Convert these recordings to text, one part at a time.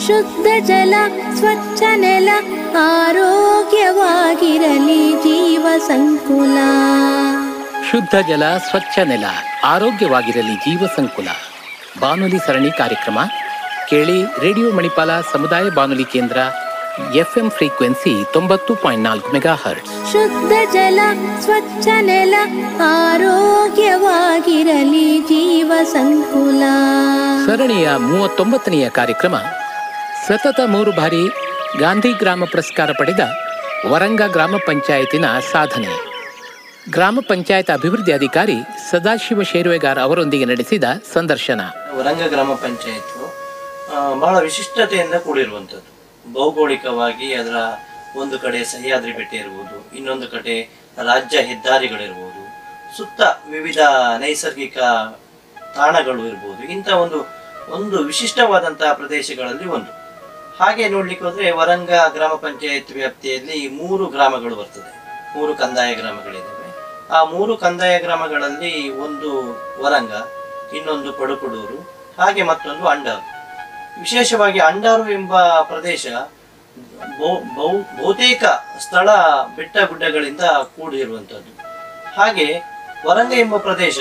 ಶುದ್ಧ ಜಲ ಸ್ವಚ್ಛ ನೆಲ ಆರೋಗ್ಯವಾಗಿರಲಿ ಜೀವ ಸಂಕುಲ ಶುದ್ಧ ಜಲ ಸ್ವಚ್ಛ ನೆಲ ಆರೋಗ್ಯವಾಗಿರಲಿ ಜೀವ ಸಂಕುಲ ಬಾನುಲಿ ಸರಣಿ ಕಾರ್ಯಕ್ರಮ ಕೇಳಿ ರೇಡಿಯೋ ಮಣಿಪಾಲ ಸಮುದಾಯ ಬಾನುಲಿ ಕೇಂದ್ರ ಎಫ್ಎಂ ಫ್ರೀಕ್ವೆನ್ಸಿ ತೊಂಬತ್ತು ಪಾಯಿಂಟ್ ನಾಲ್ಕು ಮೆಗಾ ಹರ್ಟ್ಸ್ ಶುದ್ಧ ಜಲ ಸ್ವಚ್ಛ ನೆಲ ಆರೋಗ್ಯವಾಗಿರಲಿ ಜೀವ ಸಂಕುಲ ಸರಣಿಯ ಮೂವತ್ತೊಂಬತ್ತನೆಯ ಕಾರ್ಯಕ್ರಮ ಸತತ ಮೂರು ಬಾರಿ ಗಾಂಧಿ ಗ್ರಾಮ ಪುರಸ್ಕಾರ ಪಡೆದ ವರಂಗ ಗ್ರಾಮ ಪಂಚಾಯತಿನ ಸಾಧನೆ ಗ್ರಾಮ ಪಂಚಾಯತ್ ಅಭಿವೃದ್ಧಿ ಅಧಿಕಾರಿ ಸದಾಶಿವ ಶೇರುವೆಗಾರ್ ಅವರೊಂದಿಗೆ ನಡೆಸಿದ ಸಂದರ್ಶನ ವರಂಗ ಗ್ರಾಮ ಪಂಚಾಯತ್ ಬಹಳ ವಿಶಿಷ್ಟತೆಯಿಂದ ಕೂಡಿರುವಂಥದ್ದು ಭೌಗೋಳಿಕವಾಗಿ ಅದರ ಒಂದು ಕಡೆ ಸಹ್ಯಾದ್ರಿ ಬೆಟ್ಟ ಇರ್ಬೋದು ಇನ್ನೊಂದು ಕಡೆ ರಾಜ್ಯ ಹೆದ್ದಾರಿಗಳಿರ್ಬೋದು ಸುತ್ತ ವಿವಿಧ ನೈಸರ್ಗಿಕ ತಾಣಗಳು ಇರ್ಬೋದು ಇಂಥ ಒಂದು ಒಂದು ವಿಶಿಷ್ಟವಾದಂತಹ ಪ್ರದೇಶಗಳಲ್ಲಿ ಒಂದು ಹಾಗೆ ನೋಡ್ಲಿಕ್ಕೆ ಹೋದ್ರೆ ವರಂಗ ಗ್ರಾಮ ಪಂಚಾಯತ್ ವ್ಯಾಪ್ತಿಯಲ್ಲಿ ಮೂರು ಗ್ರಾಮಗಳು ಬರ್ತದೆ ಮೂರು ಕಂದಾಯ ಗ್ರಾಮಗಳಿದ್ದಾವೆ ಆ ಮೂರು ಕಂದಾಯ ಗ್ರಾಮಗಳಲ್ಲಿ ಒಂದು ವರಂಗ ಇನ್ನೊಂದು ಪಡುಕುಡೂರು ಹಾಗೆ ಮತ್ತೊಂದು ಅಂಡಾರು ವಿಶೇಷವಾಗಿ ಅಂಡಾರು ಎಂಬ ಪ್ರದೇಶ ಬಹು- ಬಹು- ಬಹುತೇಕ ಸ್ಥಳ ಬೆಟ್ಟ ಗುಡ್ಡಗಳಿಂದ ಕೂಡಿರುವಂಥದ್ದು ಹಾಗೆ ವರಂಗ ಎಂಬ ಪ್ರದೇಶ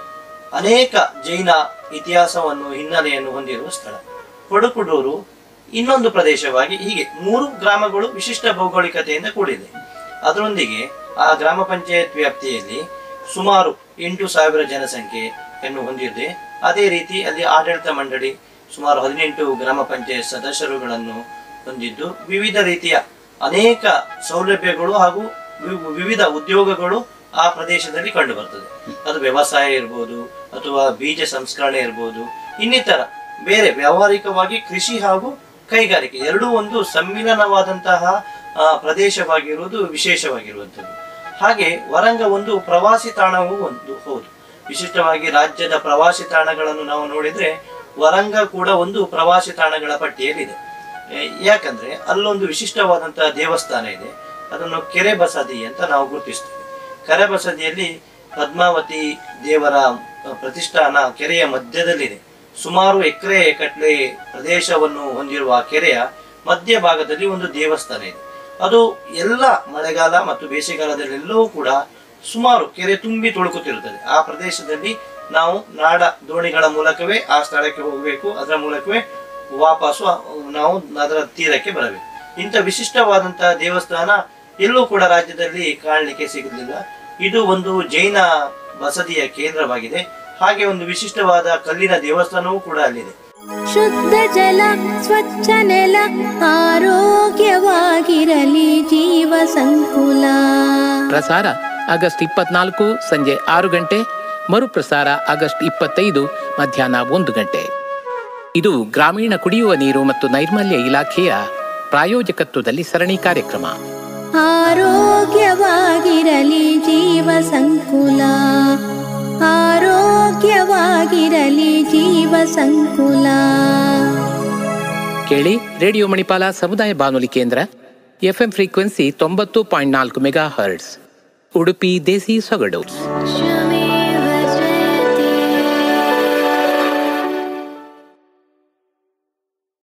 ಅನೇಕ ಜೈನ ಇತಿಹಾಸವನ್ನು ಹಿನ್ನೆಲೆಯನ್ನು ಹೊಂದಿರುವ ಸ್ಥಳ ಪಡುಕುಡೂರು ಇನ್ನೊಂದು ಪ್ರದೇಶವಾಗಿ ಹೀಗೆ ಮೂರು ಗ್ರಾಮಗಳು ವಿಶಿಷ್ಟ ಭೌಗೋಳಿಕತೆಯಿಂದ ಕೂಡಿದೆ ಅದರೊಂದಿಗೆ ಆ ಗ್ರಾಮ ಪಂಚಾಯತ್ ವ್ಯಾಪ್ತಿಯಲ್ಲಿ ಸುಮಾರು ಎಂಟು ಸಾವಿರ ಜನಸಂಖ್ಯೆಯನ್ನು ಹೊಂದಿದೆ ಅದೇ ರೀತಿ ಅಲ್ಲಿ ಆಡಳಿತ ಮಂಡಳಿ ಸುಮಾರು ಹದಿನೆಂಟು ಗ್ರಾಮ ಪಂಚಾಯತ್ ಸದಸ್ಯರುಗಳನ್ನು ಹೊಂದಿದ್ದು ವಿವಿಧ ರೀತಿಯ ಅನೇಕ ಸೌಲಭ್ಯಗಳು ಹಾಗೂ ವಿ- ವಿವಿಧ ಉದ್ಯೋಗಗಳು ಆ ಪ್ರದೇಶದಲ್ಲಿ ಕಂಡು ಬರ್ತದೆ ಅದು ವ್ಯವಸಾಯ ಇರ್ಬೋದು ಅಥವಾ ಬೀಜ ಸಂಸ್ಕರಣೆ ಇರ್ಬೋದು ಇನ್ನಿತರ ಬೇರೆ ವ್ಯಾವಹಾರಿಕವಾಗಿ ಕೃಷಿ ಹಾಗೂ ಕೈಗಾರಿಕೆ ಎರಡೂ ಒಂದು ಸಮ್ಮಿಲನವಾದಂತಹ ಆ, ಪ್ರದೇಶವಾಗಿರುವುದು ವಿಶೇಷವಾಗಿರುವಂಥದ್ದು ಹಾಗೆ ವರಂಗ ಒಂದು ಪ್ರವಾಸಿ ತಾಣವೂ ಒಂದು ಹೌದು ವಿಶಿಷ್ಟವಾಗಿ ರಾಜ್ಯದ ಪ್ರವಾಸಿ ತಾಣಗಳನ್ನು ನಾವು ನೋಡಿದ್ರೆ ವರಂಗ ಕೂಡ ಒಂದು ಪ್ರವಾಸಿ ತಾಣಗಳ ಪಟ್ಟಿಯಲ್ಲಿದೆ ಏ, ಯಾಕಂದ್ರೆ ಅಲ್ಲೊಂದು ವಿಶಿಷ್ಟವಾದಂತಹ ದೇವಸ್ಥಾನ ಇದೆ ಅದನ್ನು ಕೆರೆ ಬಸದಿ ಅಂತ ನಾವು ಗುರುತಿಸ್ತೇವೆ ಕೆರೆ ಬಸದಿಯಲ್ಲಿ ಪದ್ಮಾವತಿ ದೇವರ ಅ, ಪ್ರತಿಷ್ಠಾನ ಕೆರೆಯ ಮಧ್ಯದಲ್ಲಿದೆ ಸುಮಾರು ಎಕರೆ ಕಟ್ಲೆ ಪ್ರದೇಶವನ್ನು ಹೊಂದಿರುವ ಆ ಕೆರೆಯ ಮಧ್ಯಭಾಗದಲ್ಲಿ ಒಂದು ದೇವಸ್ಥಾನ ಇದೆ ಅದು ಎಲ್ಲ ಮಳೆಗಾಲ ಮತ್ತು ಬೇಸಿಗೆಗಾಲದಲ್ಲೆಲ್ಲವೂ ಕೂಡ ಸುಮಾರು ಕೆರೆ ತುಂಬಿ ತುಳುಕುತ್ತಿರುತ್ತದೆ ಆ ಪ್ರದೇಶದಲ್ಲಿ ನಾವು ನಾಡ ದೋಣಿಗಳ ಮೂಲಕವೇ ಆ ಸ್ಥಳಕ್ಕೆ ಹೋಗಬೇಕು ಅದರ ಮೂಲಕವೇ ವಾಪಸ್ಸು ಆ- ನಾವು ಅದರ ತೀರಕ್ಕೆ ಬರಬೇಕು ಇಂಥ ವಿಶಿಷ್ಟವಾದಂತಹ ದೇವಸ್ಥಾನ ಎಲ್ಲೂ ಕೂಡ ರಾಜ್ಯದಲ್ಲಿ ಕಾಣಲಿಕ್ಕೆ ಸಿಗಲಿಲ್ಲ ಇದು ಒಂದು ಜೈನ ಬಸದಿಯ ಕೇಂದ್ರವಾಗಿದೆ ಹಾಗೆ ಒಂದು ವಿಶಿಷ್ಟವಾದ ಕಲ್ಲಿನ ದೇವಸ್ಥಾನವೂ ಕೂಡ ಅಲ್ಲಿದೆ ಶುದ್ಧ ಜಲ ಸ್ವಚ್ಛ ನೆಲ ಆರೋಗ್ಯವಾಗಿರಲಿ ಜೀವ ಸಂಕುಲ ಪ್ರಸಾರ ಆಗಸ್ಟ್ ಇಪ್ಪತ್ನಾಲ್ಕು ಸಂಜೆ ಆರು ಗಂಟೆ ಮರುಪ್ರಸಾರ ಆಗಸ್ಟ್ ಇಪ್ಪತ್ತೈದು ಮಧ್ಯಾಹ್ನ ಒಂದು ಗಂಟೆ ಇದು ಗ್ರಾಮೀಣ ಕುಡಿಯುವ ನೀರು ಮತ್ತು ನೈರ್ಮಲ್ಯ ಇಲಾಖೆಯ ಪ್ರಾಯೋಜಕತ್ವದಲ್ಲಿ ಸರಣಿ ಕಾರ್ಯಕ್ರಮ ಆರೋಗ್ಯವಾಗಿರಲಿ ಜೀವ ಸಂಕುಲ ಆರೋಗ್ಯವಾಗಿರಲಿ ಜೀವ ಸಂಕುಲ ಕೇಳಿ ರೇಡಿಯೋ ಮಣಿಪಾಲ ಸಮುದಾಯ ಬಾನುಲಿ ಕೇಂದ್ರ ಎಫ್ಎಂ ಫ್ರೀಕ್ವೆನ್ಸಿ ತೊಂಬತ್ತು ಪಾಯಿಂಟ್ ನಾಲ್ಕು ಮೆಗಾ ಹರ್ಟ್ಸ್ ಉಡುಪಿ ದೇಸಿ ಸೊಗಡು ಶುದ್ಧ